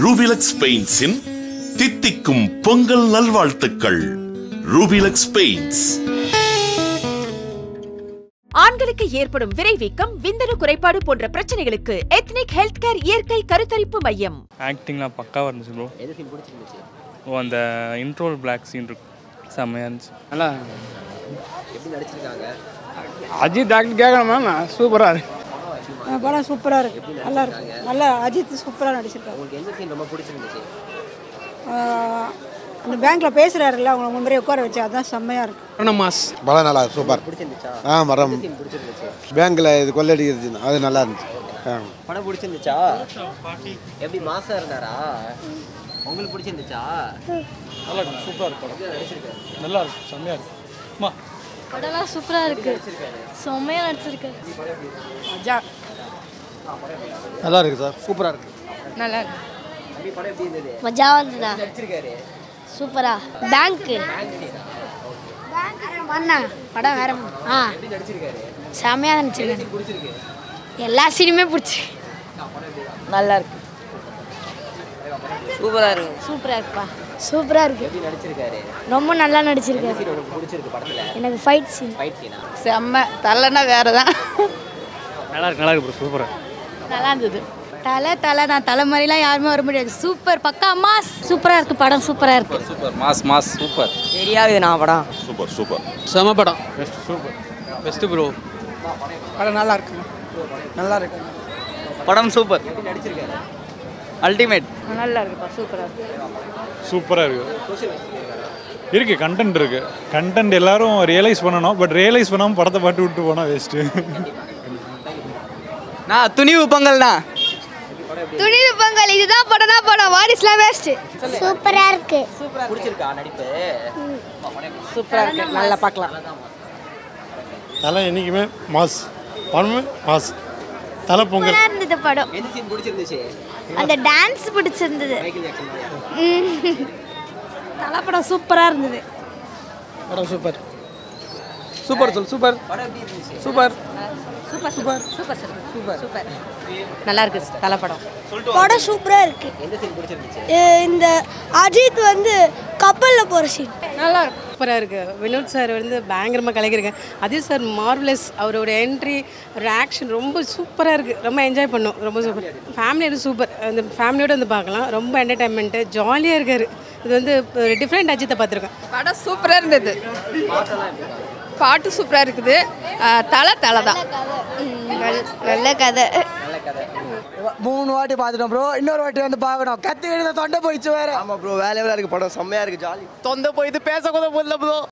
ரூபிலக்ஸ் பெயிண்ட்ஸின் தித்திக்கும் பொங்கல் நல்வாழ்த்துக்கள் ரூபிலக்ஸ் பெயிண்ட்ஸ் ஆண்களுக்கு ஏற்படும் விரைவீக்கம் விந்தணு குறைபாடு போன்ற பிரச்சனைகளுக்கு எத்னிக் ஹெல்த் கேர் இயற்கை கருத்தரிப்பு மையம் ஆக்டிங்லாம் பக்காவாக இருந்துச்சு ப்ரோ எது சீன் பிடிச்சிருந்துச்சு ஓ அந்த இன்ட்ரோல் பிளாக் சீன் இருக்கு செம்மையாக இருந்துச்சு நல்லா எப்படி நடிச்சிருக்காங்க அஜித் ஆக்ட் கேட்கணும் மேம் சூப்பராக இருக்கு படம் சூப்பராக இருக்கு நல்லா இருக்கு நல்லா அஜித் சூப்பராக நடிச்சிருக்காரு உங்களுக்கு எந்த சீன் ரொம்ப பிடிச்சிருந்துச்சு ஆஹ் அந்த பேங்க்ல பேசுறாருல்ல அவங்க முன்னாடி உட்கார வச்சு அதான் செம்மையா இருக்கு மாஸ் படம் நல்லா சூப்பர் பிடிச்சிருந்துச்சா ஆ மரம் சீன் பிடிச்சிருந்துச்சு பேங்க்கில் இது கொள்ளடிக்கிறது அது நல்லா இருந்துச்சு ஆ படம் பிடிச்சிருந்துச்சா எப்படி மாசா இருந்தாரா உங்களுக்கு பிடிச்சிருந்துச்சா நல்லா இருக்கு சூப்பராக இருக்கு படம் நடிச்சிருக்காரு நல்லா இருக்கு செம்மையாக இருக்கு அம்மா படம்லாம் சூப்பராக இருக்கு செம்மையாக நடிச்சிருக்காரு நல்லா இருக்கு சார் சூப்பராக இருக்கு நல்லா எப்படி படம் எப்படி இருந்தது மஜா வந்ததா நடிச்சிருக்காரு சூப்பரா பேங்க்கு அண்ணா படம் வேற ஆ எப்படி நடிச்சிருக்காரு செம்மையாக நடிச்சிருக்காரு பிடிச்சிருக்கு எல்லா சீனுமே பிடிச்சி நல்லா இருக்கு சூப்பராக இருக்கு சூப்பராக இருக்குப்பா சூப்பராக இருக்கு எப்படி நடிச்சிருக்காரு ரொம்ப நல்லா நடிச்சிருக்காரு சீன் உங்களுக்கு பிடிச்சிருக்கு படத்துல எனக்கு ஃபைட் சீன் ஃபைட் சீனா செம்ம தலைனா வேற தான் நல்லா இருக்கு நல்லா இருக்கு ப்ரோ சூப்பராக நல்லா இருந்தது தலை தலை நான் தலை மாதிரிலாம் யாருமே வர முடியாது சூப்பர் பக்கா மாஸ் சூப்பராக இருக்கு படம் சூப்பராக இருக்கு சூப்பர் மாஸ் மாஸ் சூப்பர் தெரியாது நான் படம் சூப்பர் சூப்பர் செம படம் பெஸ்ட் சூப்பர் பெஸ்ட்டு ப்ரோ படம் நல்லா இருக்கு நல்லா இருக்கு படம் சூப்பர் எப்படி நடிச்சிருக்காரு அல்டிமேட் நல்லா இருக்குப்பா சூப்பராக இருக்கு சூப்பராக இருக்கு இருக்கு கண்டென்ட் இருக்கு கண்டென்ட் எல்லாரும் ரியலைஸ் பண்ணணும் பட் ரியலைஸ் பண்ணாமல் படத்தை பாட்டு விட்டு போனால் வேஸ்ட்டு நான் துணிவு பொங்கல் தான் துணிவு பொங்கல் இதுதான் படம் தான் படம் வாரிசுலாம் வேஸ்ட் சூப்பராக இருக்கு பிடிச்சிருக்கா நடிப்பு சூப்பராக இருக்கு நல்லா பார்க்கலாம் தலை என்றைக்குமே மாஸ் படமே மாஸ் தலை பொங்கல் சூப்பராக இருந்தது படம் எந்த சீன் பிடிச்சிருந்துச்சு அந்த டான்ஸ் பிடிச்சிருந்தது மைக்கேல் ஜாக்சன் மாதிரியா? தலை படம் சூப்பராக இருந்தது படம் சூப்பர் சூப்பர் சொல் சூப்பர் படம் எப்படி இருந்துச்சு super super super super super super நல்லா இருக்கு தலை படம் படம் சூப்பராக இருக்கு எந்த சீன் பிடிச்சிருந்துச்சு இந்த அஜித் வந்து கப்பலில் போகிற சீன் நல்லா இருக்கு சூப்பராக இருக்குது வினோத் சார் வந்து பயங்கரமாக கலைக்கிறேன் அதே சார் மார்வலஸ் அவரோட என்ட்ரி அவரோட ஆக்ஷன் ரொம்ப சூப்பராக இருக்குது ரொம்ப என்ஜாய் பண்ணோம் ரொம்ப சூப்பர் ஃபேமிலியோட சூப்பர் அந்த ஃபேமிலியோட வந்து பார்க்கலாம் ரொம்ப என்டர்டைன்மெண்ட்டு ஜாலியாக இருக்கார் இது வந்து ஒரு டிஃப்ரெண்ட் அஜித்தை பார்த்துருக்கேன் படம் சூப்பராக இருந்தது பாட்டு சூப்பராக இருக்குது தலை தலை தான் நல்ல கதை மூணு வாட்டி பார்த்துட்டோம் ப்ரோ இன்னொரு வாட்டி வந்து பார்க்கணும் கத்தி தொண்டை போயிடுச்சு வேற ஆமா ப்ரோ வேலையா இருக்கு படம் செம்மையா இருக்கு ஜாலி தொண்டை போயிட்டு பேச கூட முடியல ப்ரோ